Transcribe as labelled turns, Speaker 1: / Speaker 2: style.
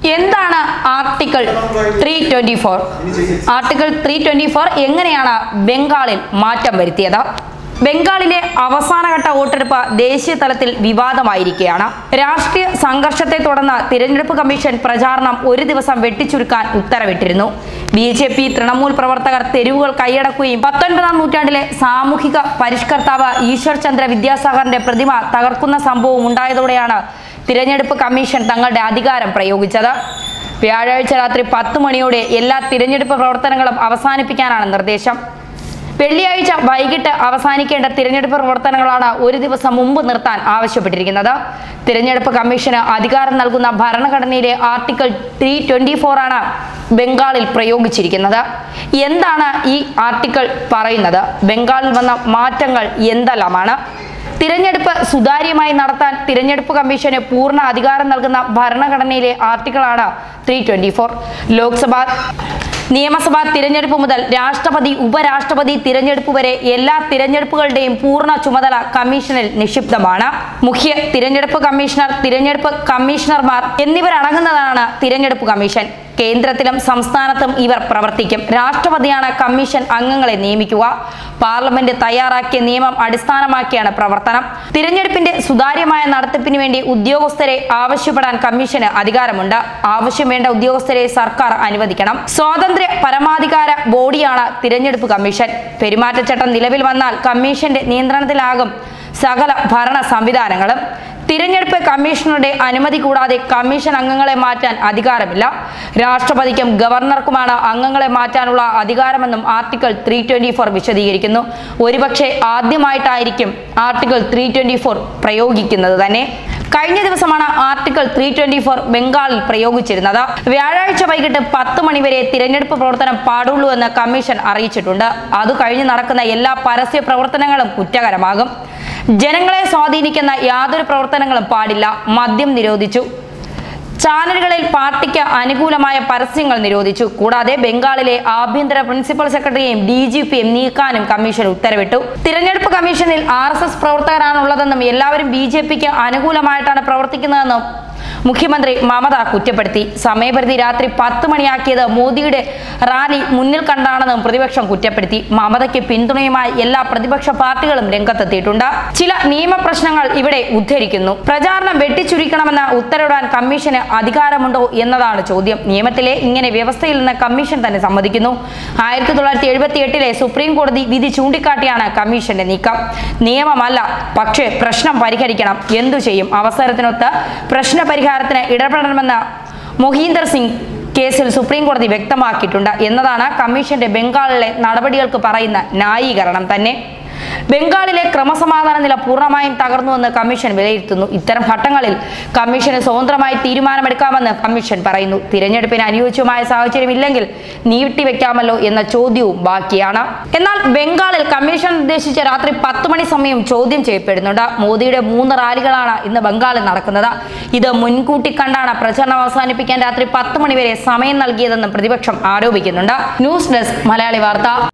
Speaker 1: എന്താണ് article three twenty four article three twenty four എങ്ങനെയാണ് ബംഗാളിൽ മാറ്റം വരുത്തിയത് ബംഗാളിലെ അവസാനഘട്ട വോട്ടെടുപ്പ് ദേശീയ തലത്തിൽ വിവാദമായിരിക്കുകയാണ് രാഷ്ട്രീയ സംഘർഷത്തെ തുടർന്ന് തിരഞ്ഞെടുപ്പ് കമ്മീഷൻ പ്രചാരണം ഒരു ദിവസം വെട്ടിച്ചുരുക്കാൻ ഉത്തരവിട്ടിരുന്നു ബി ജെ പി തൃണമൂൽ പ്രവർത്തകർ തെരുവുകൾ കൈയടക്കുകയും പത്തൊൻപതാം നൂറ്റാണ്ടിലെ സാമൂഹിക പരിഷ്കർത്താവ് ഈശ്വർ ചന്ദ്ര വിദ്യാസാഗറിന്റെ പ്രതിമ തകർക്കുന്ന സംഭവം ഉണ്ടായതോടെയാണ് തിരഞ്ഞെടുപ്പ് കമ്മീഷൻ തങ്ങളുടെ അധികാരം പ്രയോഗിച്ചത് വ്യാഴാഴ്ച രാത്രി പത്ത് മണിയോടെ എല്ലാ തിരഞ്ഞെടുപ്പ് പ്രവർത്തനങ്ങളും അവസാനിപ്പിക്കാനാണ് നിർദ്ദേശം വെള്ളിയാഴ്ച വൈകിട്ട് അവസാനിക്കേണ്ട തിരഞ്ഞെടുപ്പ് പ്രവർത്തനങ്ങളാണ് ഒരു ദിവസം മുമ്പ് നിർത്താൻ ആവശ്യപ്പെട്ടിരിക്കുന്നത് തിരഞ്ഞെടുപ്പ് കമ്മീഷന് അധികാരം നൽകുന്ന ഭരണഘടനയിലെ ആർട്ടിക്കിൾ ത്രീ ട്വന്റി ഫോർ ആണ് ബംഗാളിൽ പ്രയോഗിച്ചിരിക്കുന്നത് എന്താണ് ഈ ആർട്ടിക്കിൾ പറയുന്നത് ബംഗാളിൽ വന്ന മാറ്റങ്ങൾ എന്തെല്ലാമാണ് തിരഞ്ഞെടുപ്പ് സുതാര്യമായി നടത്താൻ തിരഞ്ഞെടുപ്പ് കമ്മീഷന് പൂർണ്ണ അധികാരം നൽകുന്ന ഭരണഘടനയിലെ ആർട്ടിക്കിളാണ് ത്രീ ട്വന്റി ഫോർ ലോക്സഭ നിയമസഭാ തിരഞ്ഞെടുപ്പ് മുതൽ രാഷ്ട്രപതി ഉപരാഷ്ട്രപതി തിരഞ്ഞെടുപ്പ് വരെ എല്ലാ തിരഞ്ഞെടുപ്പുകളുടെയും പൂർണ്ണ ചുമതല കമ്മീഷനിൽ നിക്ഷിപ്തമാണ് മുഖ്യ തിരഞ്ഞെടുപ്പ് കമ്മീഷണർ തിരഞ്ഞെടുപ്പ് കമ്മീഷണർമാർ എന്നിവരടങ്ങുന്നതാണ് തിരഞ്ഞെടുപ്പ് കമ്മീഷൻ കേന്ദ്രത്തിലും സംസ്ഥാനത്തും ഇവർ പ്രവർത്തിക്കും രാഷ്ട്രപതിയാണ് കമ്മീഷൻ അംഗങ്ങളെ നിയമിക്കുക പാർലമെന്റ് തയ്യാറാക്കിയ നിയമം അടിസ്ഥാനമാക്കിയാണ് പ്രവർത്തനം തിരഞ്ഞെടുപ്പിന്റെ സുതാര്യമായ നടത്തിപ്പിന് വേണ്ടി ഉദ്യോഗസ്ഥരെ ആവശ്യപ്പെടാൻ കമ്മീഷന് അധികാരമുണ്ട് ആവശ്യം വേണ്ട ഉദ്യോഗസ്ഥരെ സർക്കാർ അനുവദിക്കണം സ്വാതന്ത്ര്യ പരമാധികാര ബോഡിയാണ് തിരഞ്ഞെടുപ്പ് കമ്മീഷൻ പെരുമാറ്റച്ചട്ടം നിലവിൽ വന്നാൽ കമ്മീഷന്റെ നിയന്ത്രണത്തിലാകും സകല ഭരണ സംവിധാനങ്ങളും തിരഞ്ഞെടുപ്പ് കമ്മീഷണറുടെ അനുമതി കൂടാതെ കമ്മീഷൻ അംഗങ്ങളെ മാറ്റാൻ അധികാരമില്ല രാഷ്ട്രപതിക്കും ഗവർണർക്കുമാണ് അംഗങ്ങളെ മാറ്റാനുള്ള അധികാരമെന്നും ആർട്ടിക്കിൾ ത്രീ ട്വന്റി ഫോർ വിശദീകരിക്കുന്നു ഒരുപക്ഷെ ആദ്യമായിട്ടായിരിക്കും ആർട്ടിക്കിൾ ത്രീ ട്വന്റി ഫോർ പ്രയോഗിക്കുന്നത് തന്നെ കഴിഞ്ഞ ദിവസമാണ് ആർട്ടിക്കിൾ ത്രീ ട്വന്റി ഫോർ ബംഗാളിൽ പ്രയോഗിച്ചിരുന്നത് വ്യാഴാഴ്ച വൈകിട്ട് പത്ത് മണിവരെ തിരഞ്ഞെടുപ്പ് പ്രവർത്തനം പാടുള്ളൂ എന്ന് കമ്മീഷൻ അറിയിച്ചിട്ടുണ്ട് അത് കഴിഞ്ഞ് നടക്കുന്ന എല്ലാ പരസ്യ പ്രവർത്തനങ്ങളും കുറ്റകരമാകും ജനങ്ങളെ സ്വാധീനിക്കുന്ന യാതൊരു പ്രവർത്തനങ്ങളും പാടില്ല മദ്യം നിരോധിച്ചു ചാനലുകളിൽ പാർട്ടിക്ക് അനുകൂലമായ പരസ്യങ്ങൾ നിരോധിച്ചു കൂടാതെ ബംഗാളിലെ ആഭ്യന്തര പ്രിൻസിപ്പൽ സെക്രട്ടറിയെയും ഡി ജി പിയും നീക്കാനും കമ്മീഷൻ ഉത്തരവിട്ടു തിരഞ്ഞെടുപ്പ് കമ്മീഷനിൽ ആർ എസ് എസ് പ്രവർത്തകരാണുള്ളതെന്നും എല്ലാവരും ബി ജെ പിക്ക് അനുകൂലമായിട്ടാണ് പ്രവർത്തിക്കുന്നതെന്നും മുഖ്യമന്ത്രി മമത കുറ്റപ്പെടുത്തി സമയപരിധി രാത്രി പത്ത് മണിയാക്കിയത് മോദിയുടെ റാലി മുന്നിൽ കണ്ടാണെന്നും പ്രതിപക്ഷം കുറ്റപ്പെടുത്തി മമതയ്ക്ക് പിന്തുണയുമായി എല്ലാ പ്രതിപക്ഷ പാർട്ടികളും രംഗത്തെത്തിയിട്ടുണ്ട് ചില നിയമപ്രശ്നങ്ങൾ ഇവിടെ ഉദ്ധരിക്കുന്നു പ്രചാരണം വെട്ടിച്ചുരുക്കണമെന്ന് ഉത്തരവിടാൻ കമ്മീഷന് അധികാരമുണ്ടോ എന്നതാണ് ചോദ്യം നിയമത്തിലെ ഇങ്ങനെ വ്യവസ്ഥയിൽ നിന്ന് കമ്മീഷൻ തന്നെ സമ്മതിക്കുന്നു ആയിരത്തി തൊള്ളായിരത്തി എഴുപത്തി എട്ടിലെ സുപ്രീം കോടതി വിധി ചൂണ്ടിക്കാട്ടിയാണ് കമ്മീഷന്റെ നീക്കം നിയമമല്ല പക്ഷേ പ്രശ്നം പരിഹരിക്കണം എന്തു ചെയ്യും അവസരത്തിനൊത്ത് പ്രശ്ന പരിഹാരത്തിന് ഇടപെടണമെന്ന് മൊഹീന്ദർ സിംഗ് കേസിൽ സുപ്രീം കോടതി വ്യക്തമാക്കിയിട്ടുണ്ട് എന്നതാണ് കമ്മീഷന്റെ ബംഗാളിലെ നടപടികൾക്ക് പറയുന്ന ന്യായീകരണം തന്നെ ബംഗാളിലെ ക്രമസമാധാന നില പൂർണ്ണമായും തകർന്നുവെന്ന് കമ്മീഷൻ വിലയിരുത്തുന്നു ഇത്തരം ഘട്ടങ്ങളിൽ കമ്മീഷന് സ്വതന്ത്രമായി തീരുമാനമെടുക്കാമെന്ന് കമ്മീഷൻ പറയുന്നു തിരഞ്ഞെടുപ്പിന് അനുയോജ്യമായ സാഹചര്യം ഇല്ലെങ്കിൽ നീട്ടിവെക്കാമല്ലോ എന്ന ചോദ്യവും ബാക്കിയാണ് എന്നാൽ ബംഗാളിൽ കമ്മീഷൻ നിർദ്ദേശിച്ച രാത്രി പത്ത് മണി സമയം ചോദ്യം ചെയ്യപ്പെടുന്നുണ്ട് മോദിയുടെ മൂന്ന് റാലികളാണ് ഇന്ന് ബംഗാളിൽ നടക്കുന്നത് ഇത് മുൻകൂട്ടി കണ്ടാണ് പ്രചരണം അവസാനിപ്പിക്കാൻ രാത്രി പത്ത് മണിവരെ സമയം നൽകിയതെന്ന് പ്രതിപക്ഷം ആരോപിക്കുന്നുണ്ട് ന്യൂസ് ഡെസ്ക് മലയാളി വാർത്ത